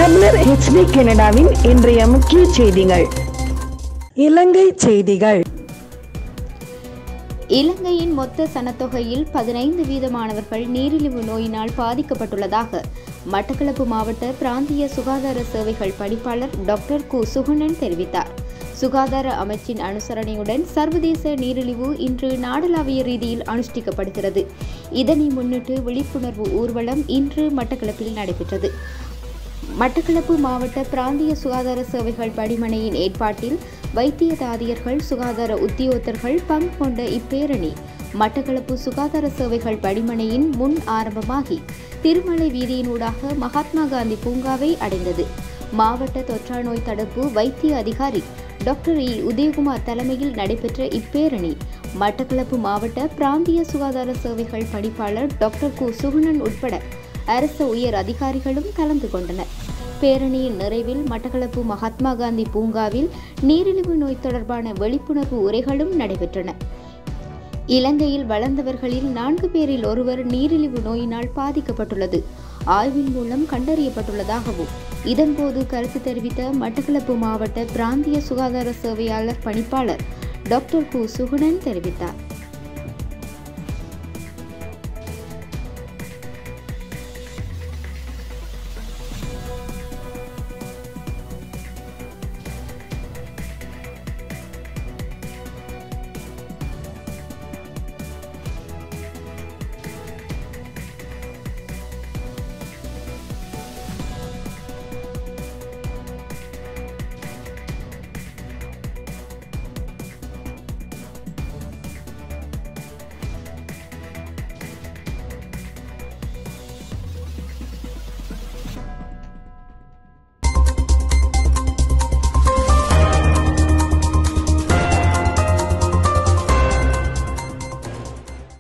தமிழர் ஹெச்டி கனடாவின் இன்றைய முக்கிய செய்திகள் இலங்கை செய்திகள் இலங்கையின் மொத்த சனத்தொகையில் பதினைந்து வீதமானவர்கள் நீரிழிவு நோயினால் பாதிக்கப்பட்டுள்ளதாக மட்டக்களப்பு மாவட்ட பிராந்திய சுகாதார சேவைகள் பணிப்பாளர் டாக்டர் கு சுகுணன் தெரிவித்தார் சுகாதார அமைச்சின் அனுசரணையுடன் சர்வதேச நீரிழிவு இன்று நாடளாவிய ரீதியில் அனுஷ்டிக்கப்படுகிறது இதனை முன்னிட்டு விழிப்புணர்வு ஊர்வலம் இன்று மட்டக்களப்பில் நடைபெற்றது மட்டக்களப்பு மாவட்ட பிராந்திய சுகாதார சேவைகள் பணிமனையின் ஏற்பாட்டில் வைத்திய தாதியர்கள் சுகாதார உத்தியோகத்தர்கள் பங்கு கொண்ட இப்பேரணி மட்டக்களப்பு சுகாதார சேவைகள் பணிமனையின் முன் ஆரம்பமாகி திருமலை வீதியினூடாக மகாத்மா காந்தி பூங்காவை அடைந்தது மாவட்ட தொற்றா நோய் தடுப்பு வைத்திய அதிகாரி டாக்டர் இ உதயகுமார் தலைமையில் நடைபெற்ற இப்பேரணி மட்டக்களப்பு மாவட்ட பிராந்திய சுகாதார சேவைகள் பணிப்பாளர் டாக்டர் கு சுகுணன் உட்பட அரசு உயர் அதிகாரிகளும் கலந்து கொண்டனர் பேரணியின் நிறைவில் மட்டக்களப்பு மகாத்மா காந்தி பூங்காவில் நீரிழிவு நோய் தொடர்பான விழிப்புணர்வு உரைகளும் நடைபெற்றன இலங்கையில் வளர்ந்தவர்களில் நான்கு பேரில் ஒருவர் நீரிழிவு நோயினால் பாதிக்கப்பட்டுள்ளது ஆய்வின் மூலம் கண்டறியப்பட்டுள்ளதாகவும் இதன்போது கருத்து தெரிவித்த மட்டக்களப்பு மாவட்ட பிராந்திய சுகாதார சேவையாளர் பணிப்பாளர் டாக்டர் கு சுகுணன் தெரிவித்தார்